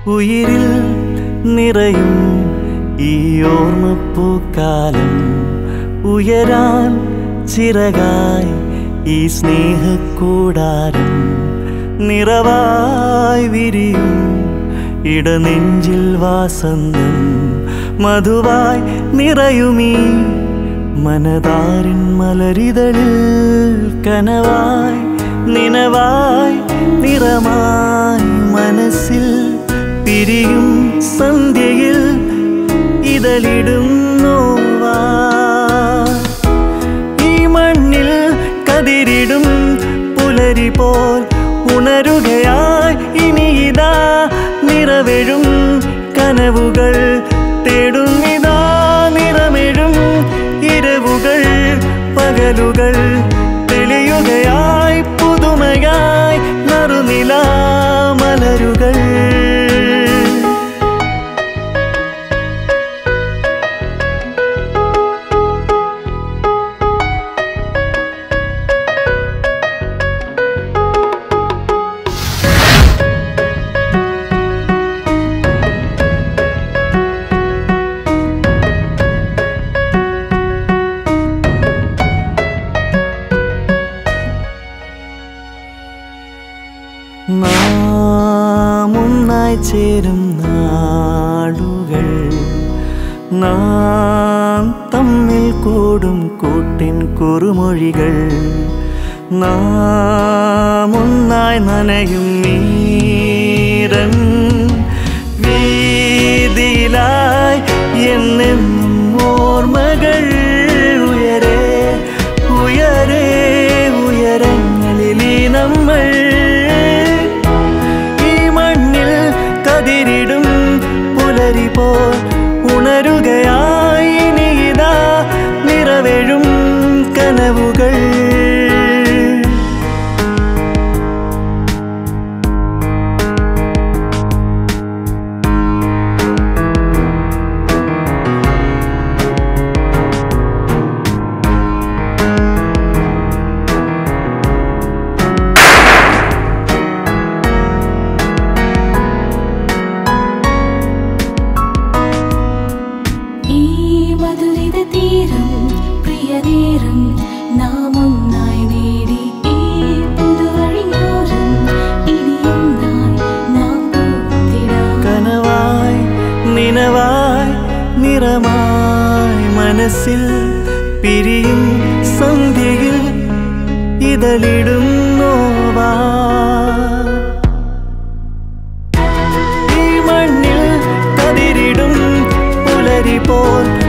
ഉയിരിൽ നിറയും ഈ ഓർമ്മപ്പൂക്കാലം ഉയരാൻ ചിറകായി ഈ സ്നേഹക്കൂടാരം നിറവായി വിരിയും ഇടനെഞ്ചിൽ വാസന്തം മധുവായി നിറയുമീ മനതാരിൻ മലരിതളിൽ കനവായി നിനവായി നിറമായി മനസ്സിൽ പിരിയും സന്ധ്യയിൽ ഇതളിടും നോവാ ഈ മണ്ണിൽ കതിരിടും പുലരി പോൽ ഉണരുകയായി ഇനിയിതാ നിറവെഴും കനവുകൾ തേടുന്നിതാ നിറമെഴും ഇരവുകൾ പകലുകൾ തെളിയുകയായി പുതുമയായി നറുനില മലരുകൾ നാം ഒന്നായി ചേരും നാടുകൾ നാം തമ്മിൽ കൂടും കൂട്ടിൻ കുറുമൊഴികൾ നാം ഒന്നായി നനയും നീരൻ വീതിയിലായി എന്നെന്നും ഓർമ്മകൾ ഉയരെ ഉയരെ ഉയരങ്ങളിലീ നമ്മൾ ഈ മണ്ണിൽ കതിരിടും പുലരി പോൽ ഉണരുകയായി ഇനിയിതാ നിറവെഴും കനവുകൾ ഈ മധുരിത തീരം പ്രിയ നേരം നാം ഒന്നായി നേടി ഈ പുതുവഴിയോരം ഇനിയൊന്നായി നാം പൂത്തിടാം കനവായി നിനവായി നിറമായി മനസ്സിൽ പിരിയും സന്ധ്യയിൽ ഇതളിടും നോവാ ഈ മണ്ണിൽ കതിരിടും പുലരി പോൽ